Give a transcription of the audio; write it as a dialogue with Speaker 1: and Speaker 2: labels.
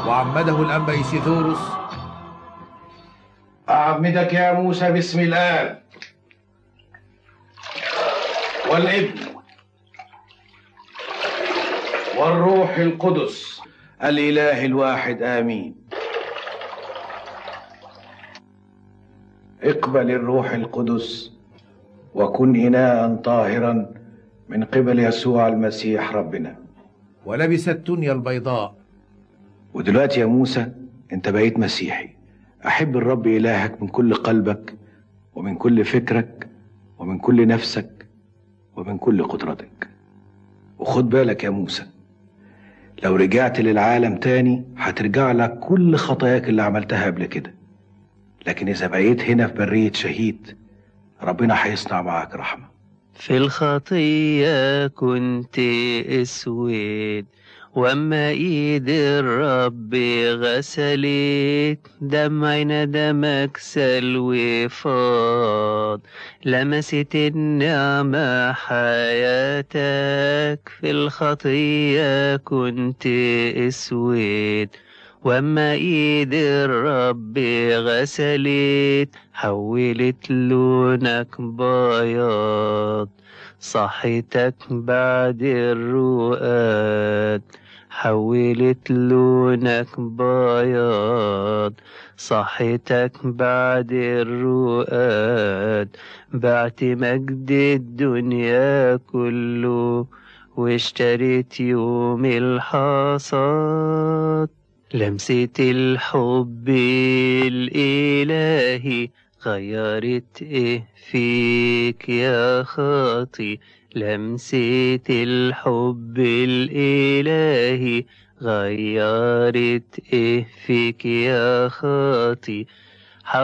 Speaker 1: وعمده الأنبا إيسيثوروس
Speaker 2: أعمدك يا موسى باسم الآب والابن والروح القدس الإله الواحد آمين اقبل الروح القدس وكن إناء طاهرا من قبل يسوع المسيح ربنا
Speaker 1: ولبس التنيا البيضاء
Speaker 2: ودلوقتي يا موسى انت بقيت مسيحي احب الرب الهك من كل قلبك ومن كل فكرك ومن كل نفسك ومن كل قدرتك وخد بالك يا موسى لو رجعت للعالم تاني هترجع لك كل خطاياك اللي عملتها قبل كده لكن اذا بقيت هنا في برية شهيد ربنا هيصنع معاك رحمة
Speaker 3: في الخطية كنت اسود واما ايد الرب غسلت دمع ندمك سلوي فاض لمست النعمة حياتك في الخطية كنت اسود واما ايد الرب غسلت حولت لونك بياض صحتك بعد الرؤاد حولت لونك بياض صحتك بعد الرؤاد بعت مجد الدنيا كله واشتريت يوم الحصاد لمسة الحب الإلهي غيرت إيه فيك يا خاطي لمسة الحب الإلهي غيرت إيه فيك يا خاطي